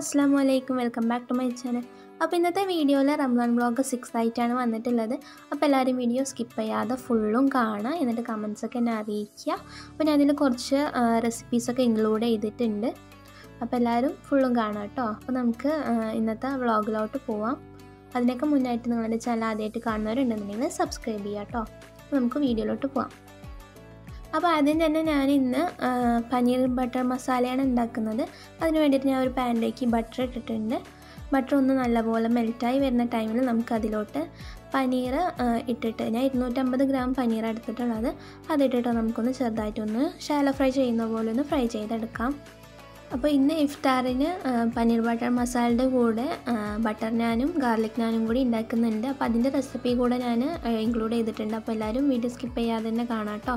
അസ്സാം വലൈക്കും welcome back to my channel അപ്പോൾ ഇന്നത്തെ വീഡിയോയിൽ റംസാൻ ബ്ലോഗ് സിക്സ് ആയിട്ടാണ് വന്നിട്ടുള്ളത് അപ്പോൾ എല്ലാവരും വീഡിയോ സ്കിപ്പ് ചെയ്യാതെ ഫുള്ളും കാണുക എന്നിട്ട് കമൻസൊക്കെ എന്നെ അറിയിക്കുക അപ്പോൾ ഞാൻ അതിൽ കുറച്ച് റെസിപ്പീസൊക്കെ ഇൻക്ലൂഡ് ചെയ്തിട്ടുണ്ട് അപ്പോൾ എല്ലാവരും ഫുള്ളും കാണാം കേട്ടോ അപ്പോൾ നമുക്ക് ആ, ഇന്നത്തെ വ്ളോഗിലോട്ട് പോവാം അതിനൊക്കെ മുന്നായിട്ട് നിങ്ങളുടെ ചാനൽ ആദ്യമായിട്ട് കാണുന്നവരുണ്ടെന്നുണ്ടെങ്കിൽ സബ്സ്ക്രൈബ് ചെയ്യുക കേട്ടോ അപ്പോൾ നമുക്ക് വീഡിയോയിലോട്ട് പോവാം അപ്പോൾ ആദ്യം തന്നെ ഞാൻ ഇന്ന് ആ, പനീർ ബട്ടർ മസാലയാണ് ഉണ്ടാക്കുന്നത് അതിന് വേണ്ടിയിട്ട് ഞാൻ ഒരു പാനിലേക്ക് ബട്ടർ ഇട്ടിട്ടുണ്ട് ബട്ടർ ഒന്ന് നല്ലപോലെ മെൽറ്റായി വരുന്ന ടൈമിൽ നമുക്ക് അതിലോട്ട് പനീർ ആ, ഇട്ടിട്ട് ഞാൻ ഇരുന്നൂറ്റമ്പത് ഗ്രാം പനീർ എടുത്തിട്ടുള്ളത് അതിട്ടിട്ട് നമുക്കൊന്ന് ചെറുതായിട്ടൊന്ന് ഷാലോ ഫ്രൈ ചെയ്യുന്ന പോലെ ഒന്ന് ഫ്രൈ ചെയ്തെടുക്കാം അപ്പോൾ ഇന്ന് ഇഫ്താറിന് ആ, പനീർ ബട്ടർ മസാലയുടെ കൂടെ ആ, ബട്ടർ നാനും ഗാർലിക് നാനും കൂടി ഉണ്ടാക്കുന്നുണ്ട് അപ്പോൾ അതിൻ്റെ റെസിപ്പി കൂടെ ഞാൻ ഇൻക്ലൂഡ് ചെയ്തിട്ടുണ്ട് അപ്പോൾ എല്ലാവരും വീഡിയോ സ്കിപ്പ് ചെയ്യാതെ തന്നെ കാണാം കേട്ടോ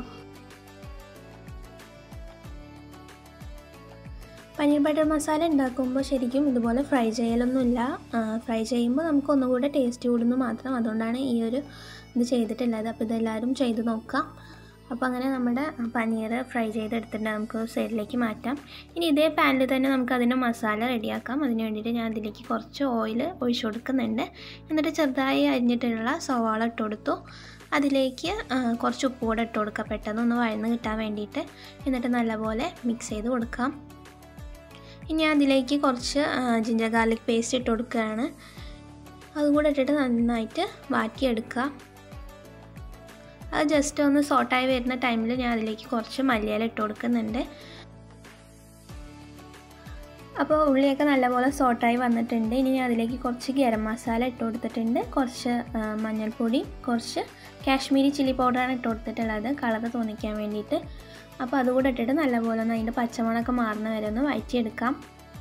പനീർ ബട്ടർ മസാല ഉണ്ടാക്കുമ്പോൾ ശരിക്കും ഇതുപോലെ ഫ്രൈ ചെയ്യലൊന്നുമില്ല ഫ്രൈ ചെയ്യുമ്പോൾ നമുക്ക് ഒന്നുകൂടെ ടേസ്റ്റ് കൂടുന്നു മാത്രം അതുകൊണ്ടാണ് ഈ ഒരു ഇത് ചെയ്തിട്ടുള്ളത് അപ്പോൾ ഇതെല്ലാവരും ചെയ്ത് നോക്കാം അപ്പോൾ അങ്ങനെ നമ്മുടെ പനീർ ഫ്രൈ ചെയ്തെടുത്തിട്ട് നമുക്ക് സൈഡിലേക്ക് മാറ്റാം ഇനി ഇതേ പാനിൽ തന്നെ നമുക്ക് അതിൻ്റെ മസാല റെഡിയാക്കാം അതിന് വേണ്ടിയിട്ട് ഞാൻ അതിലേക്ക് കുറച്ച് ഓയിൽ ഒഴിച്ചു കൊടുക്കുന്നുണ്ട് എന്നിട്ട് ചെറുതായി അരിഞ്ഞിട്ടുള്ള സവാള ഇട്ട് കൊടുത്തു അതിലേക്ക് ആ, കുറച്ച് ഉപ്പ് കൂടെ ഇട്ട് കൊടുക്കാം പെട്ടെന്ന് ഒന്ന് വഴന്ന് കിട്ടാൻ വേണ്ടിയിട്ട് എന്നിട്ട് നല്ലപോലെ മിക്സ് ചെയ്ത് കൊടുക്കാം ഇനി അതിലേക്ക് കുറച്ച് ജിഞ്ചർ ഗാർലിക് പേസ്റ്റ് ഇട്ട് കൊടുക്കുകയാണ് അതും കൂടെ ഇട്ടിട്ട് നന്നായിട്ട് വാറ്റിയെടുക്കുക അത് ജസ്റ്റ് ഒന്ന് സോട്ടായി വരുന്ന ടൈമിൽ ഞാൻ അതിലേക്ക് കുറച്ച് മല്ലിയില ഇട്ട് കൊടുക്കുന്നുണ്ട് അപ്പോൾ ഉള്ളിയൊക്കെ നല്ലപോലെ സോട്ടായി വന്നിട്ടുണ്ട് ഇനി ഞാൻ അതിലേക്ക് കുറച്ച് ഗരം മസാല ഇട്ട് കൊടുത്തിട്ടുണ്ട് കുറച്ച് ആ, മഞ്ഞൾപ്പൊടി കുറച്ച് കാശ്മീരി ചില്ലി പൗഡറാണ് ഇട്ട് കൊടുത്തിട്ടുള്ളത് കളർ തോന്നിക്കാൻ വേണ്ടിയിട്ട് അപ്പോൾ അതുകൂടെ ഇട്ടിട്ട് നല്ലപോലെ ഒന്ന് അതിൻ്റെ പച്ചമണമൊക്കെ മാറുന്ന വരെ ഒന്ന് വഴറ്റിയെടുക്കാം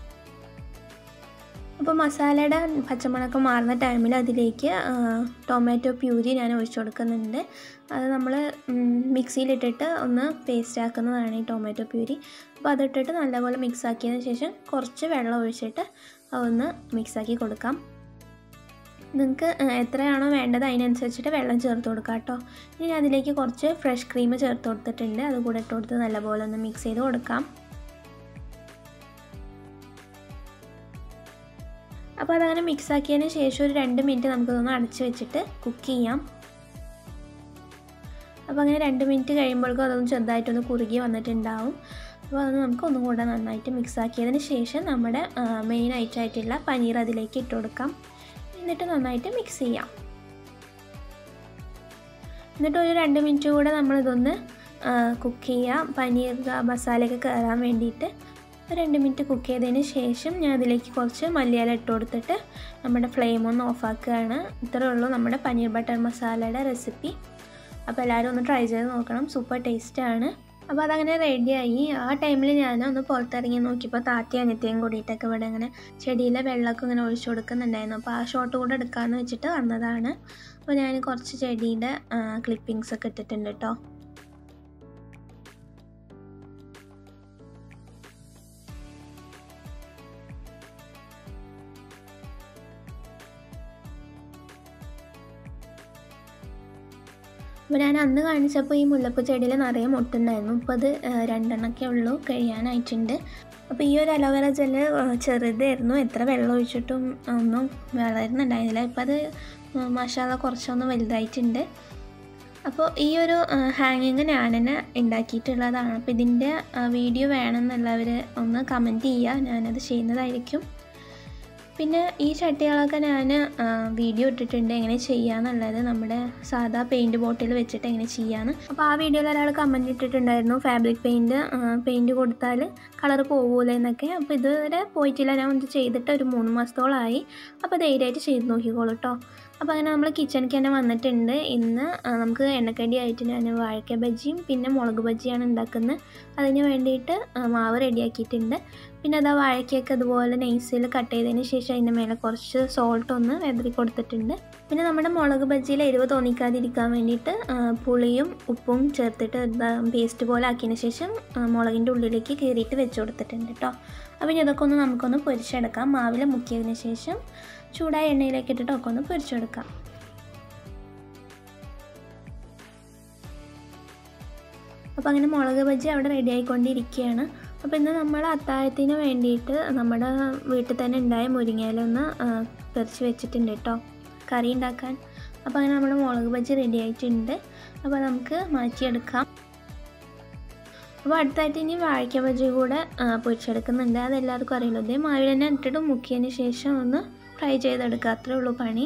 അപ്പോൾ മസാലയുടെ പച്ചമണമൊക്കെ മാറുന്ന ടൈമിൽ അതിലേക്ക് ആ, ടൊമാറ്റോ പ്യൂരി ഞാൻ ഒഴിച്ചു കൊടുക്കുന്നുണ്ട് അത് നമ്മൾ മിക്സിയിലിട്ടിട്ട് ഒന്ന് പേസ്റ്റ് ആക്കുന്നതാണ് ഈ ടൊമാറ്റോ പ്യൂരി അപ്പോൾ അതിട്ടിട്ട് നല്ലപോലെ മിക്സ് ആക്കിയതിന് ശേഷം കുറച്ച് വെള്ളം ഒഴിച്ചിട്ട് അതൊന്ന് മിക്സാക്കി കൊടുക്കാം നിങ്ങൾക്ക് എത്രയാണോ വേണ്ടത് അതിനനുസരിച്ചിട്ട് വെള്ളം ചേർത്ത് കൊടുക്കാം കേട്ടോ ഇനി അതിലേക്ക് കുറച്ച് ഫ്രഷ് ക്രീം ചേർത്ത് കൊടുത്തിട്ടുണ്ട് അത് കൂടെ ഇട്ട് കൊടുത്ത് നല്ലപോലെ ഒന്ന് മിക്സ് ചെയ്ത് കൊടുക്കാം അപ്പോൾ അതങ്ങനെ മിക്സ് ആക്കിയതിന് ശേഷം ഒരു രണ്ട് മിനിറ്റ് നമുക്കതൊന്ന് അടച്ച് വെച്ചിട്ട് കുക്ക് ചെയ്യാം അപ്പോൾ അങ്ങനെ രണ്ട് മിനിറ്റ് കഴിയുമ്പോഴേക്കും അതൊന്ന് ചെറുതായിട്ടൊന്ന് കുറുകി വന്നിട്ടുണ്ടാവും അപ്പോൾ അത് നമുക്ക് ഒന്നും കൂടെ നന്നായിട്ട് മിക്സ് ആക്കിയതിന് ശേഷം നമ്മുടെ മെയിൻ ആയിട്ടുള്ള പനീർ അതിലേക്ക് ഇട്ട് കൊടുക്കാം എന്നിട്ട് നന്നായിട്ട് മിക്സ് ചെയ്യാം എന്നിട്ട് ഒരു രണ്ട് മിനിറ്റ് കൂടെ നമ്മളിതൊന്ന് കുക്ക് ചെയ്യാം പനീർ മസാലയൊക്കെ കയറാൻ വേണ്ടിയിട്ട് ഒരു രണ്ട് മിനിറ്റ് കുക്ക് ചെയ്തതിന് ശേഷം ഞാൻ അതിലേക്ക് കുറച്ച് മല്ലിയില ഇട്ട് കൊടുത്തിട്ട് നമ്മുടെ ഫ്ലെയിം ഒന്ന് ഓഫാക്കുകയാണ് ഇത്രയേ ഉള്ളൂ നമ്മുടെ പനീർ ബട്ടർ മസാലയുടെ റെസിപ്പി അപ്പോൾ എല്ലാവരും ഒന്ന് ട്രൈ ചെയ്ത് നോക്കണം സൂപ്പർ ടേസ്റ്റാണ് അപ്പോൾ അതങ്ങനെ റെഡിയായി ആ ടൈമിൽ ഞാൻ ഒന്ന് പുറത്തിറങ്ങി നോക്കിയപ്പോൾ താത്തി അനിത്യയും കൂടിയിട്ടൊക്കെ ഇവിടെ ഇങ്ങനെ ചെടിയിലെ വെള്ളമൊക്കെ ഇങ്ങനെ ഒഴിച്ചു കൊടുക്കുന്നുണ്ടായിരുന്നു അപ്പോൾ ആ ഷോട്ട് കൂടെ എടുക്കാമെന്ന് വെച്ചിട്ട് വന്നതാണ് അപ്പോൾ ഞാൻ കുറച്ച് ചെടിയുടെ ക്ലിപ്പിങ്സ് ഒക്കെ ഇട്ടിട്ടുണ്ട് കേട്ടോ അപ്പോൾ ഞാൻ അന്ന് കാണിച്ചപ്പോൾ ഈ മുല്ലപ്പൂ ചെടിയിൽ നിറയെ മുട്ടുണ്ടായിരുന്നു ഇപ്പോൾ അത് ആ, രണ്ടെണ്ണമൊക്കെ ഉള്ളൂ കഴിയാനായിട്ടുണ്ട് അപ്പോൾ ഈ ഒരു അലോവേറ ജെല്ല് ആ, ചെറുതായിരുന്നു എത്ര വെള്ളം ഒഴിച്ചിട്ടും ഒന്നും വളരുന്നുണ്ടായിരുന്നില്ല ഇപ്പോൾ അത് മസാല കുറച്ചൊന്ന് വലുതായിട്ടുണ്ട് അപ്പോൾ ഈ ഒരു ഹാങ്ങിങ് ഞാൻ തന്നെ ഉണ്ടാക്കിയിട്ടുള്ളതാണ് അപ്പോൾ ഇതിൻ്റെ വീഡിയോ വേണമെന്നുള്ളവർ ഒന്ന് കമൻറ്റ് ചെയ്യുക ഞാനത് ചെയ്യുന്നതായിരിക്കും പിന്നെ ഈ ചട്ടികളൊക്കെ ഞാൻ വീഡിയോ ഇട്ടിട്ടുണ്ട് എങ്ങനെ ചെയ്യാന്നുള്ളത് നമ്മുടെ സാധാ പെയിൻറ് ബോട്ടിൽ വെച്ചിട്ട് എങ്ങനെ ചെയ്യാന്ന് അപ്പോൾ ആ വീഡിയോയിൽ ഒരാൾ കമൻറ്റ് ഇട്ടിട്ടുണ്ടായിരുന്നു ഫാബ്രിക് പെയിൻറ് പെയിൻറ് കൊടുത്താൽ കളർ പോകൂലേ എന്നൊക്കെ അപ്പോൾ ഇതുവരെ പോയിട്ടില്ല ഞാൻ ഇത് ചെയ്തിട്ട് ഒരു മൂന്ന് മാസത്തോളമായി അപ്പോൾ ധൈര്യമായിട്ട് ചെയ്ത് നോക്കിക്കോളൂ കേട്ടോ അപ്പോൾ അങ്ങനെ നമ്മൾ കിച്ചണിക്ക് തന്നെ വന്നിട്ടുണ്ട് ഇന്ന് ആ, നമുക്ക് എണ്ണക്കടി ആയിട്ട് ഞാൻ വാഴക്ക ബജ്ജിയും പിന്നെ മുളക് ബജ്ജിയാണ് ഉണ്ടാക്കുന്നത് അതിന് വേണ്ടിയിട്ട് ആ, മാവ് റെഡിയാക്കിയിട്ടുണ്ട് പിന്നെ അതാ വാഴയ്ക്കൊക്കെ അതുപോലെ നൈസിൽ കട്ട് ചെയ്തതിന് ശേഷം അതിൻ്റെ മേലെ കുറച്ച് സോൾട്ട് ഒന്ന് വെതറി കൊടുത്തിട്ടുണ്ട് പിന്നെ നമ്മുടെ മുളക് ബജ്ജിയിൽ എരിവ് തോന്നിക്കാതിരിക്കാൻ വേണ്ടിയിട്ട് ആ, പുളിയും ഉപ്പും ചേർത്തിട്ട് പേസ്റ്റ് പോലെ ആക്കിയതിന് ശേഷം ആ, മുളകിൻ്റെ ഉള്ളിലേക്ക് കീറിയിട്ട് വെച്ച് കൊടുത്തിട്ടുണ്ട് കേട്ടോ അപ്പോൾ ഇനി ഇതൊക്കെ ഒന്ന് നമുക്കൊന്ന് പൊരിച്ചെടുക്കാം മാവിൽ മുക്കിയതിന് ശേഷം ചൂടായ എണ്ണയിലേക്ക് ഇട്ടിട്ട് ഒക്കെ ഒന്ന് പൊരിച്ചെടുക്കാം അപ്പോൾ അങ്ങനെ മുളക് ബജ്ജി അവിടെ റെഡി ആയിക്കൊണ്ടിരിക്കുകയാണ് അപ്പോൾ ഇന്ന് നമ്മൾ അത്താഴത്തിന് വേണ്ടിയിട്ട് നമ്മുടെ വീട്ടിൽ തന്നെ ഉണ്ടായ മുരിങ്ങയിലൊന്ന് പറിച്ച് വെച്ചിട്ടുണ്ട് കേട്ടോ കറി ഉണ്ടാക്കാൻ അപ്പോൾ അങ്ങനെ നമ്മുടെ മുളക് ബജ്ജി റെഡി ആയിട്ടുണ്ട് അപ്പോൾ നമുക്ക് മാറ്റിയെടുക്കാം അപ്പോൾ അടുത്തായിട്ട് ഇനി വാഴയ്ക്ക ബജ്ജി കൂടെ പൊരിച്ചെടുക്കുന്നുണ്ട് അതെല്ലാവർക്കും അറിയുള്ളൂ ഇതേ മാവിൽ തന്നെ ഇട്ടിട്ട് മുക്കിയതിന് ശേഷം ഒന്ന് ഫ്രൈ ചെയ്തെടുക്കുക അത്രേ ഉള്ളൂ പണി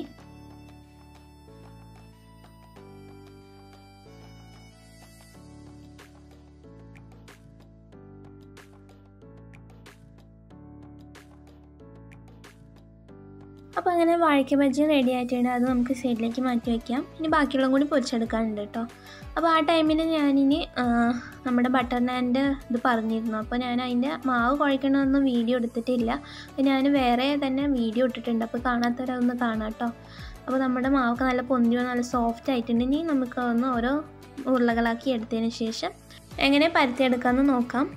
അപ്പോൾ അങ്ങനെ വാഴയ്ക്ക ബജ്ജി റെഡി ആയിട്ടുണ്ട് അത് നമുക്ക് സൈഡിലേക്ക് മാറ്റി വയ്ക്കാം ഇനി ബാക്കിയുള്ളതും കൂടി പൊരിച്ചെടുക്കാനുണ്ട് കേട്ടോ അപ്പോൾ ആ ടൈമിന് ഞാനിനി നമ്മുടെ ബട്ടർ നാൻ്റെ ഇത് പറഞ്ഞിരുന്നു അപ്പോൾ ഞാൻ അതിൻ്റെ മാവ് കുഴക്കണമെന്നൊന്നും വീഡിയോ എടുത്തിട്ടില്ല അപ്പോൾ ഞാൻ വേറെ തന്നെ വീഡിയോ ഇട്ടിട്ടുണ്ട് അപ്പോൾ കാണാത്തവരൊന്ന് കാണാം കേട്ടോ അപ്പോൾ നമ്മുടെ മാവൊക്കെ നല്ല പൊന്തി നല്ല സോഫ്റ്റ് ആയിട്ടുണ്ട് ഇനി നമുക്ക് ഒന്ന് ഓരോ ഉരുളകളാക്കി എടുത്തതിന് ശേഷം എങ്ങനെ പരത്തിയെടുക്കാമെന്ന് നോക്കാം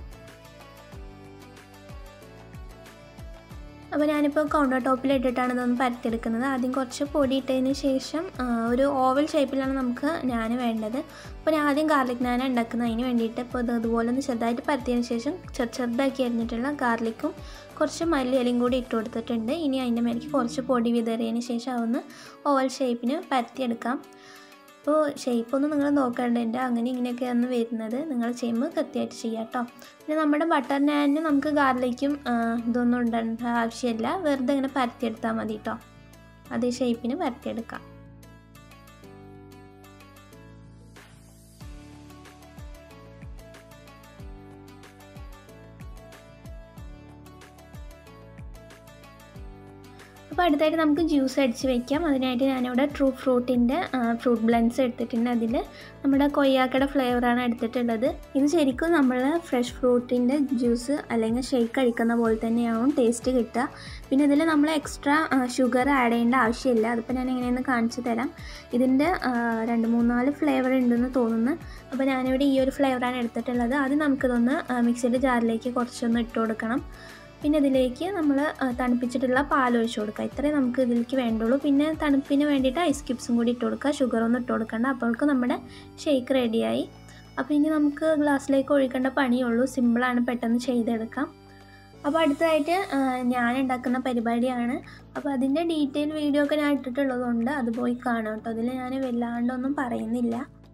അപ്പോൾ ഞാനിപ്പോൾ കൗണ്ടർ ടോപ്പിൽ ഇട്ടിട്ടാണ് ഇതൊന്ന് പരത്തിയെടുക്കുന്നത് ആദ്യം കുറച്ച് പൊടി ഇട്ടതിന് ശേഷം ഒരു ഓവൽ ഷേപ്പിലാണ് നമുക്ക് ഞാൻ വേണ്ടത് അപ്പോൾ ഞാൻ ആദ്യം ഗാർലിക് നാന ഉണ്ടാക്കുന്നത് അതിന് വേണ്ടിയിട്ട് ഇപ്പോൾ ഇത് അതുപോലെ ഒന്ന് ചെറുതായിട്ട് പരത്തിയതിന് ശേഷം ചെറു ചെറുതാക്കി അരിഞ്ഞിട്ടുള്ള ഗാർലിക്കും കുറച്ച് മല്ലിയിലയും കൂടി ഇട്ട് കൊടുത്തിട്ടുണ്ട് ഇനി അതിൻ്റെ മേലേക്ക് കുറച്ച് പൊടി വിതറിയതിന് ശേഷം അതൊന്ന് ഓവൽ ഷേപ്പിന് പരത്തിയെടുക്കാം അപ്പോൾ ഷേപ്പൊന്നും നിങ്ങൾ നോക്കേണ്ടതിൻ്റെ അങ്ങനെ ഇങ്ങനെയൊക്കെയാണ് വരുന്നത് നിങ്ങൾ ചെയ്യുമ്പോൾ കൃത്യമായിട്ട് ചെയ്യാം കേട്ടോ പിന്നെ നമ്മുടെ ബട്ടർ നാനിന് നമുക്ക് ഗാർലിക്കും ഇതൊന്നും ഉണ്ടാകേണ്ട ആവശ്യമില്ല വെറുതെ ഇങ്ങനെ പരത്തിയെടുത്താൽ മതി കേട്ടോ അതേ ഷേപ്പിന് പരത്തിയെടുക്കാം അപ്പോൾ അടുത്തായിട്ട് നമുക്ക് ജ്യൂസ് അടിച്ച് വെക്കാം അതിനായിട്ട് ഞാനിവിടെ ട്രൂ ഫ്രൂട്ടിൻ്റെ ഫ്രൂട്ട് ബ്ലെൻസ് എടുത്തിട്ടുണ്ട് അതിൽ നമ്മുടെ കൊയ്യാക്കയുടെ ഫ്ലേവറാണ് എടുത്തിട്ടുള്ളത് ഇത് ശരിക്കും നമ്മൾ ഫ്രഷ് ഫ്രൂട്ടിൻ്റെ ജ്യൂസ് അല്ലെങ്കിൽ ഷേക്ക് അടിക്കുന്ന പോലെ തന്നെയാവും ടേസ്റ്റ് കിട്ടുക പിന്നെ ഇതിൽ നമ്മൾ എക്സ്ട്രാ ഷുഗർ ആഡ് ചെയ്യേണ്ട ആവശ്യമില്ല അതിപ്പോൾ ഞാൻ എങ്ങനെയെന്ന് കാണിച്ചു തരാം ഇതിൻ്റെ രണ്ട് മൂന്നാല് ഫ്ലേവർ ഉണ്ടെന്ന് തോന്നുന്നു അപ്പോൾ ഞാനിവിടെ ഈ ഒരു ഫ്ലേവറാണ് എടുത്തിട്ടുള്ളത് അത് നമുക്കിതൊന്ന് മിക്സിയുടെ ജാറിലേക്ക് കുറച്ചൊന്ന് ഇട്ട് കൊടുക്കണം പിന്നെ ഇതിലേക്ക് നമ്മൾ തണുപ്പിച്ചിട്ടുള്ള പാൽ ഒഴിച്ച് കൊടുക്കുക ഇത്രയും നമുക്ക് ഇതിലേക്ക് വേണ്ടുള്ളൂ പിന്നെ തണുപ്പിന് വേണ്ടിയിട്ട് ഐസ് ക്യൂബ്സും കൂടി ഇട്ട് കൊടുക്കുക ഷുഗറൊന്നും ഇട്ട് കൊടുക്കണ്ട അപ്പോൾക്ക് നമ്മുടെ ഷേക്ക് റെഡിയായി അപ്പോൾ ഇനി നമുക്ക് ഗ്ലാസ്സിലേക്ക് ഒഴിക്കേണ്ട പണിയുള്ളൂ സിമ്പിളാണ് പെട്ടെന്ന് ചെയ്തെടുക്കാം അപ്പോൾ അടുത്തതായിട്ട് ഞാൻ ഉണ്ടാക്കുന്ന പരിപാടിയാണ് അപ്പോൾ അതിൻ്റെ ഡീറ്റെയിൽ വീഡിയോ ഒക്കെ ഞാൻ ഇട്ടിട്ടുള്ളതുകൊണ്ട് അത് പോയി കാണാം കേട്ടോ അതിൽ ഞാൻ വല്ലാണ്ടൊന്നും പറയുന്നില്ല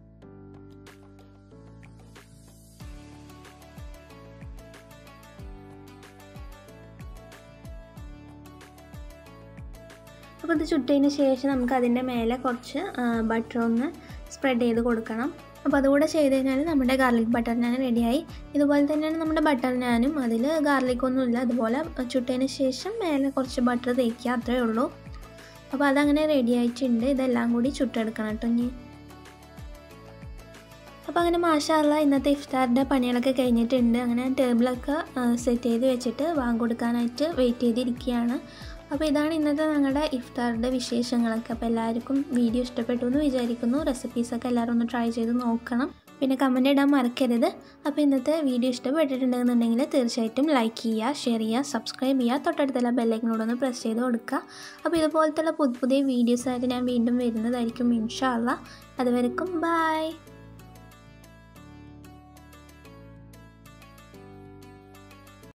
അപ്പോൾ ഇത് ചുട്ടതിന് ശേഷം നമുക്ക് അതിൻ്റെ മേലെ കുറച്ച് ബട്ടർ ഒന്ന് സ്പ്രെഡ് ചെയ്ത് കൊടുക്കണം അപ്പോൾ അതുകൂടെ ചെയ്ത് കഴിഞ്ഞാൽ നമ്മുടെ ഗാർലിക് ബട്ടർ നാൻ റെഡിയായി ഇതുപോലെ തന്നെയാണ് നമ്മുടെ ബട്ടർ നാനും അതിൽ ഗാർലിക്കൊന്നുമില്ല അതുപോലെ ചുട്ടതിന് ശേഷം മേലെ കുറച്ച് ബട്ടർ തേക്കുക അത്രയേ ഉള്ളൂ അപ്പോൾ അതങ്ങനെ റെഡി ആയിട്ടുണ്ട് ഇതെല്ലാം കൂടി ചുട്ടെടുക്കണം കേട്ടോ ഇനി അപ്പോൾ അങ്ങനെ മാഷാല്ല ഇന്നത്തെ ഇഫ്താറിൻ്റെ പണികളൊക്കെ കഴിഞ്ഞിട്ടുണ്ട് അങ്ങനെ ടേബിളൊക്കെ സെറ്റ് ചെയ്ത് വെച്ചിട്ട് വാങ്ങി കൊടുക്കാനായിട്ട് വെയിറ്റ് ചെയ്തിരിക്കുകയാണ് അപ്പോൾ ഇതാണ് ഇന്നത്തെ ഞങ്ങളുടെ ഇഫ്താറിൻ്റെ വിശേഷങ്ങളൊക്കെ അപ്പോൾ എല്ലാവർക്കും വീഡിയോ ഇഷ്ടപ്പെട്ടു എന്ന് വിചാരിക്കുന്നു റെസിപ്പീസൊക്കെ എല്ലാവരും ഒന്ന് ട്രൈ ചെയ്ത് നോക്കണം പിന്നെ കമൻ്റ് ഇടാൻ മറക്കരുത് അപ്പോൾ ഇന്നത്തെ വീഡിയോ ഇഷ്ടപ്പെട്ടിട്ടുണ്ടെന്നുണ്ടെങ്കിൽ തീർച്ചയായിട്ടും ലൈക്ക് ചെയ്യുക ഷെയർ ചെയ്യുക സബ്സ്ക്രൈബ് ചെയ്യുക തൊട്ടടുത്തുള്ള ബെല്ലൈക്കനോടൊന്ന് പ്രസ് ചെയ്ത് കൊടുക്കുക അപ്പോൾ ഇതുപോലത്തുള്ള പുതിയ പുതിയ വീഡിയോസായിട്ട് ഞാൻ വീണ്ടും വരുന്നതായിരിക്കും ഇൻഷാല്ല അതുവരെക്കും ബായ്